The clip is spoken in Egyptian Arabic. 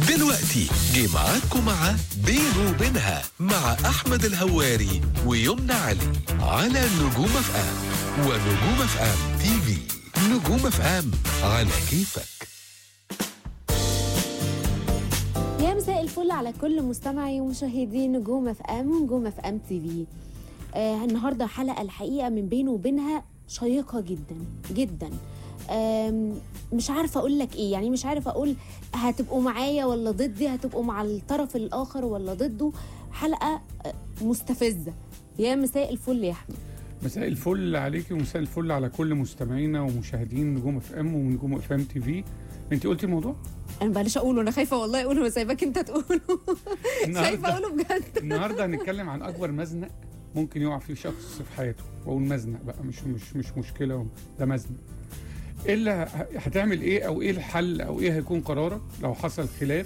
دلوقتي جه معاكم مع بينه وبينها مع أحمد الهواري ويمنى علي على نجوم اف ام ونجوم اف ام تي في نجوم اف ام على كيفك يا مساء الفل على كل مستمعي ومشاهدي نجوم اف ام ونجوم اف ام تي في آه النهارده حلقه الحقيقه من بينه وبينها شيقه جدا جدا آم، مش عارفه اقول لك ايه يعني مش عارفه اقول هتبقوا معايا ولا ضدي هتبقوا مع الطرف الاخر ولا ضده حلقه آه، مستفزه يا مساء الفل يا احمد مساء الفل عليكي ومساء الفل على كل مستمعينا ومشاهدين نجوم اف ام ونجوم اف ام تي في انت قلتي الموضوع انا بلاش اقوله انا خايفه والله اقوله سايباك انت تقوله خايفه اقوله بجد النهارده هنتكلم عن اكبر مزنق ممكن يقع فيه شخص في حياته واقول مزنق بقى مش مش مش مشكله ده مزنق ايه اللي ه- هتعمل ايه او ايه الحل او ايه هيكون قرارك لو حصل خلاف